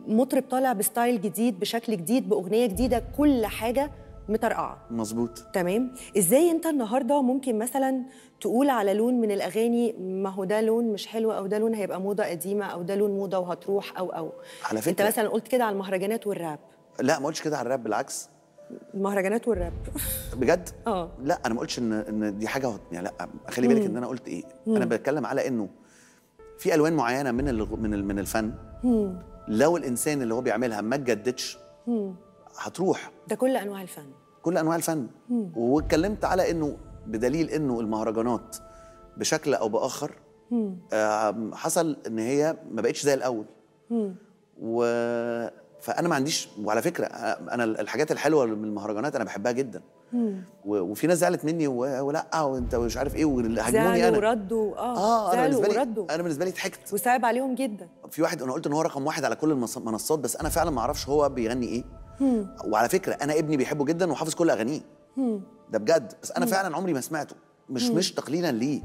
مطرب طالع بستايل جديد بشكل جديد باغنيه جديده كل حاجه مطرقعه مظبوط تمام ازاي انت النهارده ممكن مثلا تقول على لون من الاغاني ما هو ده لون مش حلو او ده لون هيبقى موضه قديمه او ده لون موضه وهتروح او او على انت فكرة- مثلا قلت كده على المهرجانات والراب لا ما قلتش كده على الراب بالعكس المهرجانات والراب بجد اه لا انا ما قلتش ان ان دي حاجه يعني لا خلي بالك ان انا قلت ايه انا بتكلم على انه في الوان معينه من الغ- من ال- من الفن لو الانسان اللي هو بيعملها ما اتجددش هتروح ده كل انواع الفن كل انواع الفن واتكلمت على انه بدليل انه المهرجانات بشكل او باخر آه، حصل ان هي ما بقتش زي الاول و فانا ما عنديش وعلى فكره آه، انا الحاجات الحلوه من المهرجانات انا بحبها جدا و- وفي ناس زعلت مني و- ولا وانت مش عارف ايه وهاجموني زعلوا انا وردوا اه, اه انا زعلوا بالنسبه لي وردوا انا بالنسبه لي ضحكت وصعب عليهم جدا في واحد انا قلت ان هو رقم واحد على كل المنص- المنصات بس انا فعلا ما اعرفش هو بيغني ايه وعلى فكره انا ابني بيحبه جدا وحافظ كل اغانيه ده بجد بس انا فعلا عمري ما سمعته مش مش تقليلا ليه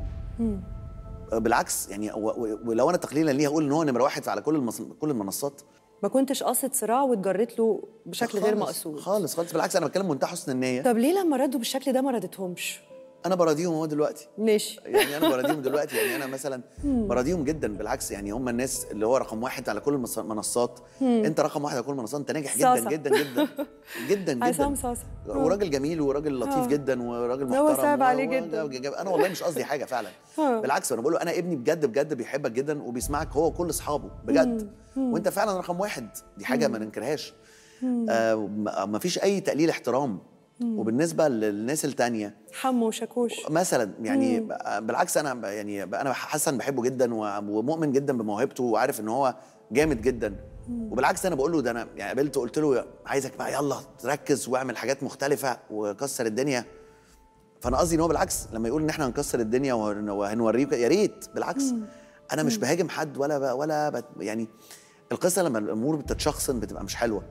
بالعكس يعني و- و- ولو انا تقليلا ليه هقول ان هو نمره واحد على كل المص... كل المنصات ما كنتش قاصد صراع واتجريت له بشكل غير خالص- مقصود خالص خالص بالعكس انا بتكلم منتهى حسن النيه طب ليه لما ردوا بالشكل ده ما ردتهمش انا براضيهم هو دلوقتي ماشي يعني انا براضيهم دلوقتي يعني انا مثلا براضيهم جدا بالعكس يعني هم الناس اللي هو رقم واحد على كل المص- المنصات انت رقم واحد على كل المنصات انت ناجح جدا صاصة. جدا جدا جدا عصام جدا صاصة. وراجل جميل وراجل آه. لطيف جدا وراجل هو محترم صعب و- عليه و- جدا. جاب- انا والله مش قصدي حاجه فعلا آه. بالعكس انا بقول له انا ابني بجد بجد بيحبك جدا وبيسمعك هو وكل اصحابه بجد وانت فعلا رقم واحد دي حاجه ما ننكرهاش آه ما ما فيش اي تقليل احترام وبالنسبه للناس التانيه حمو وشاكوش مثلا يعني بالعكس انا ب- يعني ب- انا حسن بحبه جدا و- ومؤمن جدا بموهبته وعارف ان هو جامد جدا وبالعكس انا بقول له ده انا يعني قابلته قلت له عايزك بقى يلا تركز واعمل حاجات مختلفه وكسر الدنيا فانا قصدي ان هو بالعكس لما يقول ان احنا هنكسر الدنيا وهن- وهنوريك يا ريت بالعكس انا مش بهاجم حد ولا ب- ولا بت يعني القصه لما الامور بتتشخصن بتبقى مش حلوه